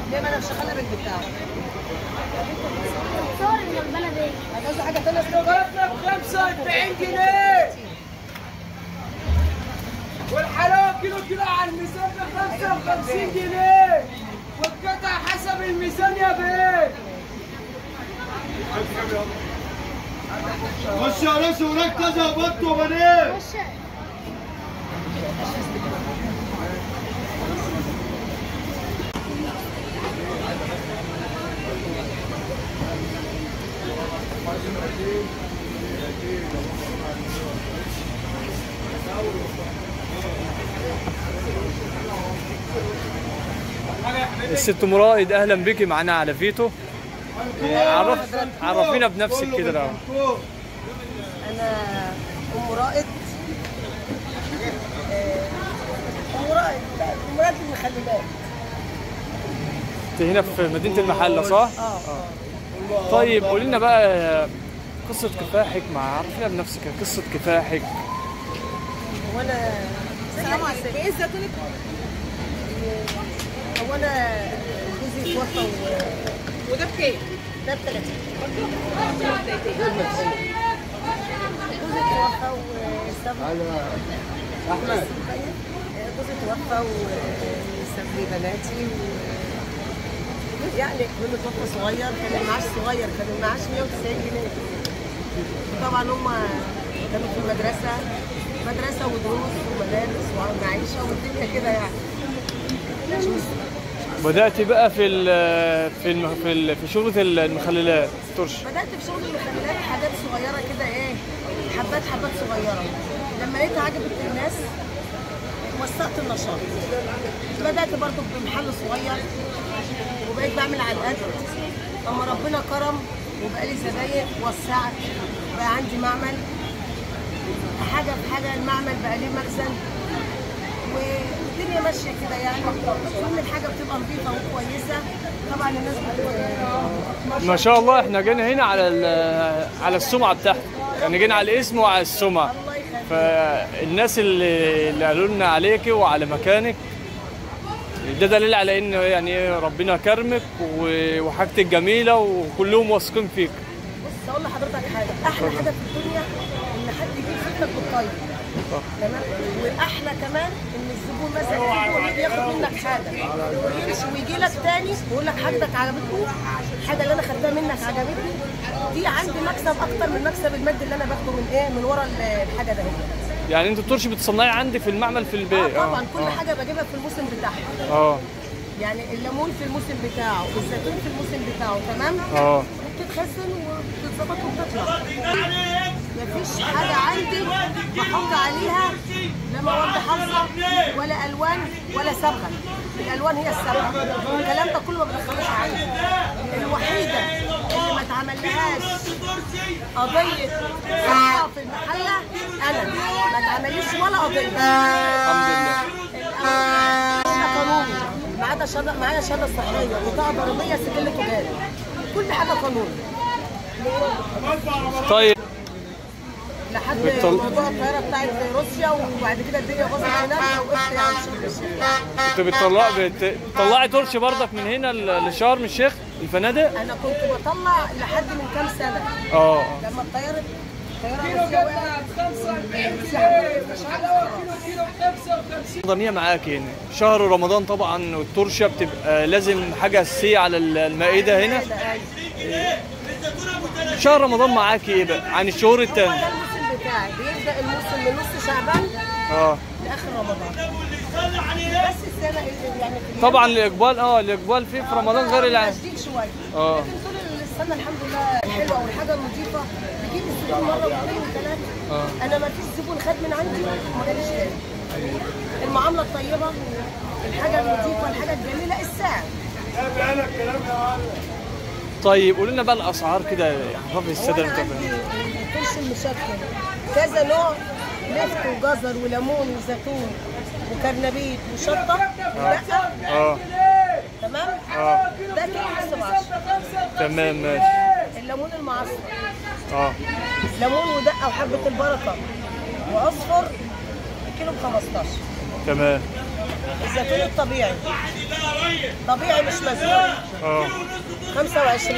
ليه ما انا شغاله بالبتاع صور من البلد ايه؟ عايزه حاجه ثانيه ضربنا ب 45 جنيه والحلاوه كيلو كيلو على الميزان ب 55 جنيه والقطع حسب الميزان يا بيه خش يا ناس هناك كذا بط وبنات وش الست مرائد اهلا بيكي معانا على فيتو عرف عرفينا بنفسك كده الاول انا ام رائد آه، ام رائد ام رائد المخللات انت هنا في مدينه المحله صح؟ اه اه طيب قولي لنا بقى قصه كفاحك مع عرفينا بنفسك قصه كفاحك وانا السلام عليكم ايه الزيتون هو انا جوزي توفى و... وده بكام؟ ده ب 30 جوزي توفى وساب احمد جوزي توفى وساب لي بناتي و... يعني كل توفى صغير كان المعاش صغير كان المعاش 190 جنيه طبعا هم كانوا في المدرسة مدرسة ودروس ومدارس ومعيشة والدنيا كده يعني بدات بقى في ال في الم في, ال في شغله المخللات ترش بدأت في شغل المخللات حاجات صغيرة كده ايه حبات حبات صغيرة لما لقيتها عجبت الناس وسعت النشاط بدأت برضو بمحل صغير وبقيت بعمل على القد اما ربنا كرم وبقى لي زباين وسعت بقى عندي معمل حاجة في حاجة المعمل بقى ليه مخزن والدنيا ماشية كده يعني كل الحاجة بتبقى نظيفة وكويسة طبعا الناس بتبقى ما شاء الله احنا جينا هنا على ال- على السمعه بتاعتك يعني جينا على الاسم وعلى السمعه الله يخليك فالناس اللي, اللي قالوا لنا عليكي وعلى مكانك ده دليل على ان يعني إيه ربنا كرمك و- وحاجتك جميله وكلهم واثقين فيك بص اقول لحضرتك حاجه احلى حاجه في الدنيا ان حد يجيب فكرك بالطيب تمام واحلى كمان ان الزبون مثلا يجي ويجي ياخد منك حاجه ويمشي ويجي لك تاني ويقول لك حاجتك عجبتني الحاجه اللي انا خدتها منك عجبتني دي عندي مكسب اكتر من مكسب المادي اللي انا باخده من ايه من ورا ال- الحاجه ده يعني انت الترش بتصنعي عندك في المعمل في البيت اه طبعا كل حاجه بجيبها في الموسم بتاعها اه يعني الليمون في الموسم بتاعه والزيتون في الموسم بتاعه تمام اه بتتخزن وبتتظبط وبتطلع مفيش حاجة عندي بحط عليها لا مواد حافظة ولا ألوان ولا صبغة الألوان هي الصبغة الكلام ده كله ما بدخلوش عندي الوحيدة اللي ما اتعملهاش قضية صحة في المحلة أنا ما اتعمليش ولا قضية الحمد لله الأمر قانوني ما عدا شهادة معايا شهادة صحية بطاقة ضريبية سجل تجاري كل حاجة قانوني طيب لحد بتطل- موضوع الطياره بتاعت روسيا وبعد كده الدنيا باظت هناك وقفت يعني شرم الشيخ انت بتطلع بت- بتطلعي ترش برضك من هنا ل- لشرم الشيخ الفنادق انا كنت بطلع لحد من كام سنه اه لما الطياره الطياره كيلو الروسيه قطع وقعت ب 45 جنيه والحلاوه كيلو كيلو ب 55 رمضانية معاك هنا شهر رمضان طبعا والترشة بتبقى لازم حاجة أساسية على ال- المائدة هنا شهر رمضان معاك ايه بقى عن الشهور هو التانية ده الموسم بتاعي بيبدا الموسم من نص شعبان اه لاخر رمضان بس السنه اللي يعني في طبعا الإقبال اه الإقبال فيه في رمضان غير العام شديد شويه اه. لكن طول السنه الحمد لله حلوه والحاجه نظيفه بجيب الزبون مره واثنين وثلاثه اه. انا ما فيش زبون خد من عندي ما جاليش تاني المعامله الطيبه الحاجه النظيفه الحاجه الجميله السعر طيب قول لنا بقى الأسعار كده عرفي السادة وانا عندي المتابعين الفرش المشكل كذا نوع لفت وجزر وليمون وزيتون وكرنبيط وشطه ودقه اه تمام اه ده كيلو ونص ب 10 تمام ماشي الليمون المعصفر اه ليمون ودقه وحبه البركه واصفر كيلو ب 15 تمام الزيتون الطبيعي طبيعي مش مزروع اه 25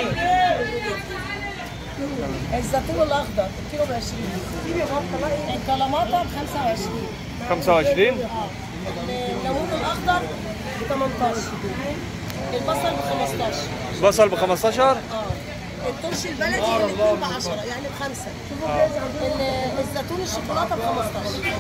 الزيتون الاخضر الكيلو ب 20 الكلاماتا ب 25 25 الليمون الاخضر ب 18 البصل ب 15 بصل ب 15 اه الترش البلدي الاثنين ب 10 يعني بخمسه ال- الزيتون الشوكولاته ب 15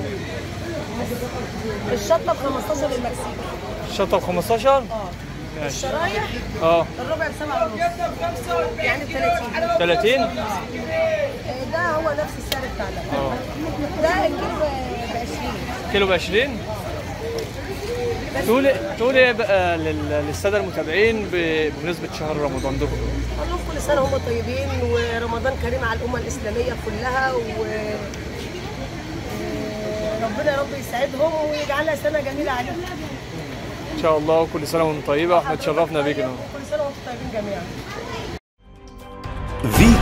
الشطه ب 15 المكسيك الشطه ب 15 اه ماشي الشرايح اه الربع ب 7 ونص يعني ب 30 30 آه، ده هو نفس السعر بتاعنا اه ده الكيلو ب 20 كيلو ب 20 تقول تقول ايه بقى لل- للساده المتابعين ب- بمناسبه شهر رمضان ده اقول لهم كل سنه هم طيبين ورمضان كريم على الامه الاسلاميه كلها و آه، ربنا يا رب يسعدهم ويجعلها سنه جميله عليهم ان شاء الله كل سنه وانتم طيبه احنا اتشرفنا بيك النهارده كل سنه وانتم طيبين جميعا في